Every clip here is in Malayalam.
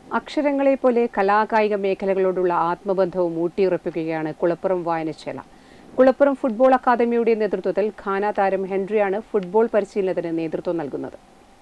അക്ഷരങ്ങളെ പോലെ കലാകായിക മേഖലകളോടുള്ള ആത്മബന്ധവും ഊട്ടിയുറപ്പിക്കുകയാണ് കുളപ്പുറം വായനശാല കുളപ്പുറം ഫുട്ബോൾ അക്കാദമിയുടെ നേതൃത്വത്തിൽ ഖാന താരം ഹെൻറിയാണ് ഫുട്ബോൾ പരിശീലനത്തിന് നേതൃത്വം നൽകുന്നത്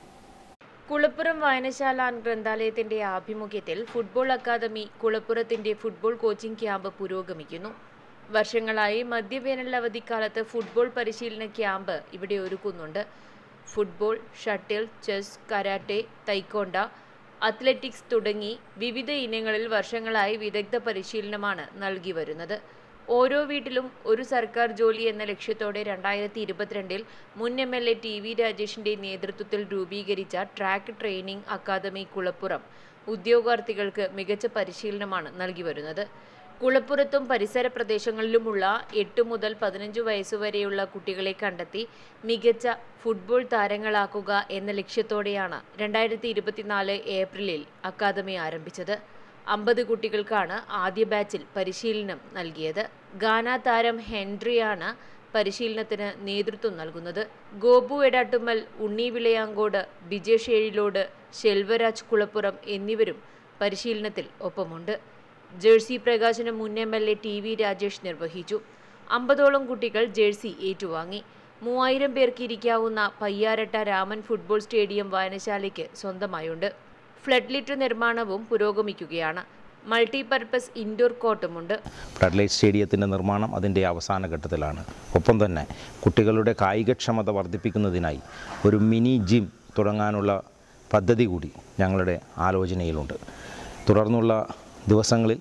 കുളപ്പുറം വായനശാല ആൻഡ് ഗ്രന്ഥാലയത്തിന്റെ ആഭിമുഖ്യത്തിൽ ഫുട്ബോൾ അക്കാദമി കുളപ്പുറത്തിന്റെ ഫുട്ബോൾ കോച്ചിംഗ് ക്യാമ്പ് പുരോഗമിക്കുന്നു വർഷങ്ങളായി മധ്യവേനൽ അവധിക്കാലത്ത് ഫുട്ബോൾ പരിശീലന ക്യാമ്പ് ഇവിടെ ഒരുക്കുന്നുണ്ട് football shuttle chess karate taekwondo athletics തുടങ്ങി വിവിധ ഇനങ്ങളിൽ വർഷങ്ങളായി വിദഗ്ധ പരിശീലനമാണ് നൽകി വരുന്നത് ഓരോ വീട്ടിലും ഒരു സർക്കാർ ജോലി എന്ന ലക്ഷ്യത്തോടെ രണ്ടായിരത്തി ഇരുപത്തിരണ്ടിൽ മുൻ M L A T V രാജേഷിന്റെ നേതൃത്വത്തിൽ രൂപീകരിച്ച ട്രാക്ക് ട്രെയിനിംഗ് അക്കാദമി കുളപ്പുറം ഉദ്യോഗാർത്ഥികൾക്ക് മികച്ച പരിശീലനമാണ് നൽകി വരുന്നത് കുളപ്പുറത്തും പരിസര പ്രദേശങ്ങളിലുമുള്ള എട്ട് മുതൽ പതിനഞ്ച് വയസ്സുവരെയുള്ള കുട്ടികളെ കണ്ടെത്തി മികച്ച ഫുട്ബോൾ താരങ്ങളാക്കുക എന്ന ലക്ഷ്യത്തോടെയാണ് രണ്ടായിരത്തി ഇരുപത്തിനാല് ഏപ്രിലിൽ അക്കാദമി ആരംഭിച്ചത് അമ്പത് കുട്ടികൾക്കാണ് ആദ്യ ബാച്ചിൽ പരിശീലനം നൽകിയത് ഗാന താരം ഹെൻറിയാണ് പരിശീലനത്തിന് നേതൃത്വം നൽകുന്നത് ഗോപു എടാട്ടുമ്മൽ ഉണ്ണി വിളയാങ്കോട് ബിജേഷ് ഏഴിലോട് ശെൽവരാജ് കുളപ്പുറം എന്നിവരും പരിശീലനത്തിൽ ഒപ്പമുണ്ട് ജേഴ്സി പ്രകാശനം മുൻ M L A T V Rajesh നിർവഹിച്ചു അമ്പതോളം കുട്ടികൾ ജേഴ്സി ഏറ്റുവാങ്ങി മൂവായിരം പേർക്ക് ഇരിക്കാവുന്ന പയ്യാരട്ട രാമൻ ഫുട്ബോൾ സ്റ്റേഡിയം വായനശാലയ്ക്ക് സ്വന്തമായുണ്ട് ഫ്ലഡ് ലിറ്റർ നിർമ്മാണവും പുരോഗമിക്കുകയാണ് മൾട്ടിപർപ്പസ് ഇൻഡോർ കോർട്ടുമുണ്ട് ഫ്ലഡ് സ്റ്റേഡിയത്തിൻ്റെ നിർമ്മാണം അതിൻ്റെ അവസാന ഘട്ടത്തിലാണ് ഒപ്പം തന്നെ കുട്ടികളുടെ കായികക്ഷമത വർദ്ധിപ്പിക്കുന്നതിനായി ഒരു മിനി ജിം തുടങ്ങാനുള്ള പദ്ധതി കൂടി ഞങ്ങളുടെ ആലോചനയിലുണ്ട് തുടർന്നുള്ള ദിവസങ്ങളിൽ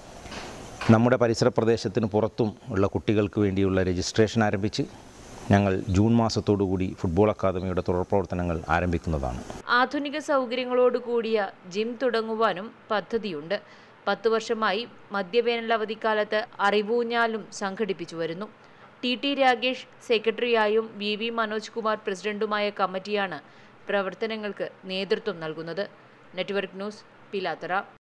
നമ്മുടെ പരിസര പ്രദേശത്തിന് പുറത്തും ഉള്ള കുട്ടികൾക്ക് വേണ്ടിയുള്ള രജിസ്ട്രേഷൻ ആരംഭിച്ച് ഞങ്ങൾ ജൂൺ മാസത്തോടുകൂടി ഫുട്ബോൾ അക്കാദമിയുടെ തുടർ പ്രവർത്തനങ്ങൾ ആരംഭിക്കുന്നതാണ് ആധുനിക സൗകര്യങ്ങളോട് കൂടിയ ജിം തുടങ്ങുവാനും പദ്ധതിയുണ്ട് പത്ത് വർഷമായി മധ്യവേനൽ അവധിക്കാലത്ത് അറിവൂഞ്ഞാലും സംഘടിപ്പിച്ചു വരുന്നു ടി ടി രാഗേഷ് സെക്രട്ടറിയായും വി വി മനോജ് കുമാർ പ്രസിഡന്റുമായ കമ്മിറ്റിയാണ് പ്രവർത്തനങ്ങൾക്ക് നേതൃത്വം നൽകുന്നത് നെറ്റ്വർക്ക് ന്യൂസ് പിലാത്തറ